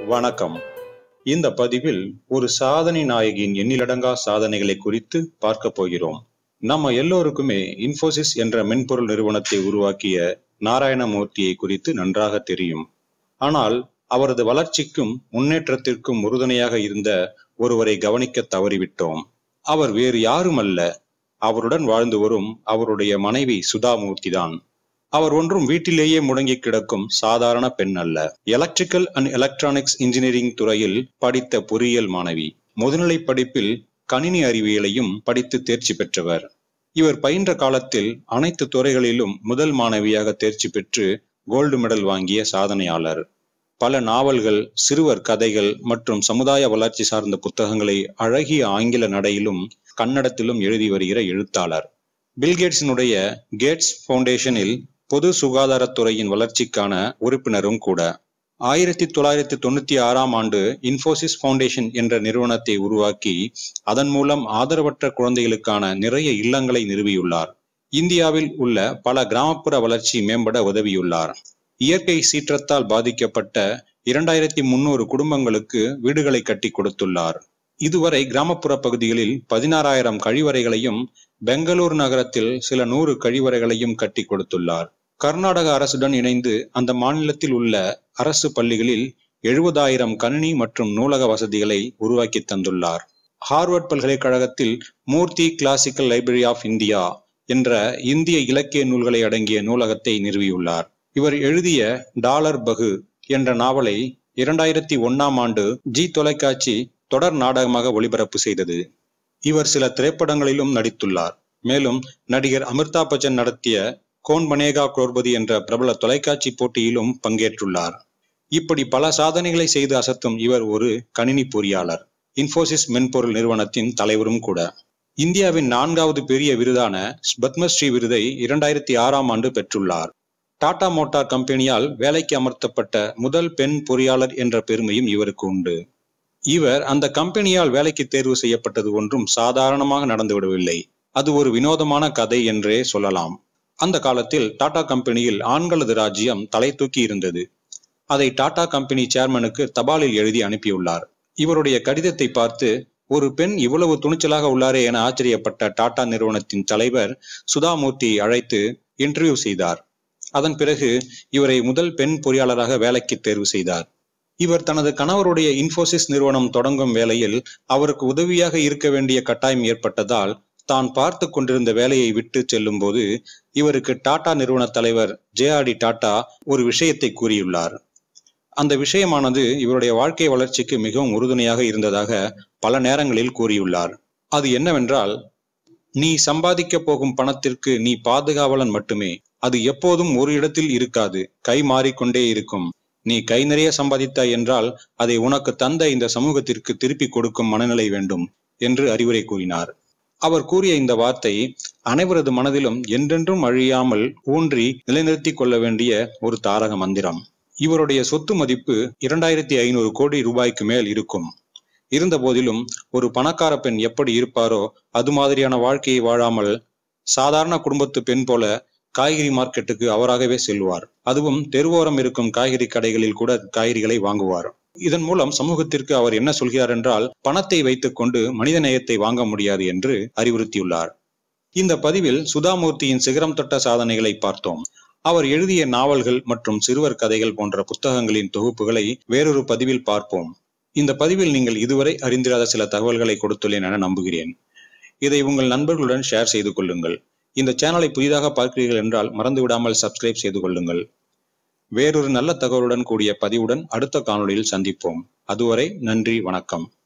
வணக்கம் இந்த பதிவில் ஒரு சாதனை நாயகியின் எண்ணிலடங்கா சாதனைகளை குறித்து பார்க்க போகிறோம் நம்ம எல்லோருக்குமே இன்ஃபோசிஸ் என்ற மென்பொருள் நிறுவனத்தை உருவாக்கிய நாராயணமூர்த்தியை குறித்து நன்றாக தெரியும் ஆனால் அவரது வளர்ச்சிக்கும் முன்னேற்றத்திற்கும் உறுதுணையாக இருந்த ஒருவரை கவனிக்க தவறிவிட்டோம் அவர் வேறு யாரும் அல்ல அவருடன் வாழ்ந்து வரும் அவருடைய மனைவி சுதாமூர்த்தி தான் அவர் ஒன்றும் வீட்டிலேயே முடங்கி கிடக்கும் சாதாரண பெண் அல்ல எலக்ட்ரிக்கல் அண்ட் எலக்ட்ரானிக்ஸ் இன்ஜினியரிங் துறையில் படித்த பொறியியல் மாணவி முதுநிலை படிப்பில் கணினி அறிவியலையும் படித்து தேர்ச்சி பெற்றவர் இவர் பயின்ற காலத்தில் அனைத்து துறைகளிலும் முதல் மாணவியாக தேர்ச்சி பெற்று கோல்டு மெடல் வாங்கிய சாதனையாளர் பல நாவல்கள் சிறுவர் கதைகள் மற்றும் சமுதாய வளர்ச்சி சார்ந்த புத்தகங்களை அழகிய ஆங்கில நடையிலும் கன்னடத்திலும் எழுதி வருகிற எழுத்தாளர் பில்கேட்ஸினுடைய கேட்ஸ் ஃபவுண்டேஷனில் பொது சுகாதாரத்துறையின் வளர்ச்சிக்கான உறுப்பினரும் கூட ஆயிரத்தி தொள்ளாயிரத்தி தொண்ணூத்தி ஆறாம் ஆண்டு இன்ஃபோசிஸ் ஃபவுண்டேஷன் என்ற நிறுவனத்தை உருவாக்கி அதன் மூலம் ஆதரவற்ற குழந்தைகளுக்கான நிறைய இல்லங்களை நிறுவியுள்ளார் இந்தியாவில் உள்ள பல கிராமப்புற வளர்ச்சி மேம்பட உதவியுள்ளார் இயற்கை சீற்றத்தால் பாதிக்கப்பட்ட இரண்டாயிரத்தி முன்னூறு குடும்பங்களுக்கு வீடுகளை கட்டி கொடுத்துள்ளார் இதுவரை கிராமப்புற பகுதிகளில் பதினாறாயிரம் கழிவறைகளையும் பெங்களூர் நகரத்தில் சில நூறு கழிவறைகளையும் கட்டி கொடுத்துள்ளார் கர்நாடக அரசுடன் இணைந்து அந்த மாநிலத்தில் உள்ள அரசு பள்ளிகளில் எழுபதாயிரம் கணினி மற்றும் நூலக வசதிகளை உருவாக்கி தந்துள்ளார் ஹார்வர்ட் பல்கலைக்கழகத்தில் Murthy classical library of India என்ற இந்திய இலக்கிய நூல்களை அடங்கிய நூலகத்தை நிறுவியுள்ளார் இவர் எழுதிய டாலர் பகு என்ற நாவலை இரண்டாயிரத்தி ஒன்னாம் ஆண்டு ஜி தொலைக்காட்சி தொடர் நாடகமாக ஒளிபரப்பு செய்தது இவர் சில திரைப்படங்களிலும் நடித்துள்ளார் மேலும் நடிகர் அமிர்தாப் பச்சன் நடத்திய கோன் பனேகா குரோர்பதி என்ற பிரபல தொலைக்காட்சி போட்டியிலும் பங்கேற்றுள்ளார் இப்படி பல சாதனைகளை செய்து அசத்தும் இவர் ஒரு கணினி பொறியாளர் இன்ஃபோசிஸ் மென்பொருள் நிறுவனத்தின் தலைவரும் கூட இந்தியாவின் நான்காவது பெரிய விருதான பத்மஸ்ரீ விருதை இரண்டாயிரத்தி ஆறாம் ஆண்டு பெற்றுள்ளார் டாடா மோட்டார் கம்பெனியால் வேலைக்கு அமர்த்தப்பட்ட முதல் பெண் பொறியாளர் என்ற பெருமையும் இவருக்கு உண்டு இவர் அந்த கம்பெனியால் வேலைக்கு தேர்வு செய்யப்பட்டது ஒன்றும் சாதாரணமாக நடந்துவிடவில்லை அது ஒரு வினோதமான கதை என்றே சொல்லலாம் அந்த காலத்தில் டாடா கம்பெனியில் ஆண்களது ராஜ்யம் தலை தூக்கி இருந்தது அதை டாடா கம்பெனி சேர்மனுக்கு தபாலில் எழுதி அனுப்பியுள்ளார் இவருடைய கடிதத்தை பார்த்து ஒரு பெண் இவ்வளவு துணிச்சலாக உள்ளாரே என ஆச்சரியப்பட்ட டாடா நிறுவனத்தின் தலைவர் சுதாமூர்த்தியை அழைத்து இன்டர்வியூ செய்தார் அதன் பிறகு இவரை முதல் பெண் பொறியாளராக வேலைக்கு தேர்வு செய்தார் இவர் தனது கணவருடைய இன்ஃபோசிஸ் நிறுவனம் தொடங்கும் வேளையில் அவருக்கு உதவியாக இருக்க வேண்டிய கட்டாயம் ஏற்பட்டதால் தான் பார்த்து கொண்டிருந்த வேலையை விட்டு செல்லும் போது இவருக்கு டாடா நிறுவன தலைவர் ஜே ஆர் டி டாடா ஒரு விஷயத்தை கூறியுள்ளார் அந்த விஷயமானது இவருடைய வாழ்க்கை வளர்ச்சிக்கு மிகவும் உறுதுணையாக இருந்ததாக பல நேரங்களில் கூறியுள்ளார் அது என்னவென்றால் நீ சம்பாதிக்க போகும் பணத்திற்கு நீ பாதுகாவலன் மட்டுமே அது எப்போதும் ஒரு இடத்தில் இருக்காது கை மாறிக்கொண்டே இருக்கும் நீ கை நிறைய சம்பாதித்தாய் என்றால் அதை உனக்கு தந்த இந்த சமூகத்திற்கு திருப்பி கொடுக்கும் மனநிலை வேண்டும் என்று அறிவுரை கூறினார் அவர் கூறிய இந்த வார்த்தை அனைவரது மனதிலும் என்றென்றும் அழியாமல் ஊன்றி நிலைநிறுத்திக் கொள்ள வேண்டிய ஒரு தாரக மந்திரம் இவருடைய சொத்து மதிப்பு இரண்டாயிரத்தி ஐநூறு கோடி ரூபாய்க்கு மேல் இருக்கும் இருந்த போதிலும் ஒரு பணக்கார பெண் எப்படி இருப்பாரோ அது மாதிரியான வாழ்க்கையை வாழாமல் சாதாரண குடும்பத்து பெண் போல காய்கறி மார்க்கெட்டுக்கு அவராகவே செல்வார் அதுவும் தெருவோரம் இருக்கும் காய்கறி கடைகளில் கூட காய்கறிகளை வாங்குவார் இதன் மூலம் சமூகத்திற்கு அவர் என்ன சொல்கிறார் என்றால் பணத்தை வைத்துக் கொண்டு மனித நேயத்தை வாங்க முடியாது என்று அறிவுறுத்தியுள்ளார் இந்த பதிவில் சுதாமூர்த்தியின் சிகரம் தொட்ட சாதனைகளை பார்த்தோம் அவர் எழுதிய நாவல்கள் மற்றும் சிறுவர் கதைகள் போன்ற புத்தகங்களின் தொகுப்புகளை வேறொரு பதிவில் பார்ப்போம் இந்த பதிவில் நீங்கள் இதுவரை அறிந்திராத சில தகவல்களை கொடுத்துள்ளேன் என நம்புகிறேன் இதை உங்கள் நண்பர்களுடன் ஷேர் செய்து கொள்ளுங்கள் இந்த சேனலை புதிதாக பார்க்கிறீர்கள் என்றால் மறந்து விடாமல் சப்ஸ்கிரைப் செய்து கொள்ளுங்கள் வேறொரு நல்ல தகவலுடன் கூடிய பதிவுடன் அடுத்த காணொளியில் சந்திப்போம் அதுவரை நன்றி வணக்கம்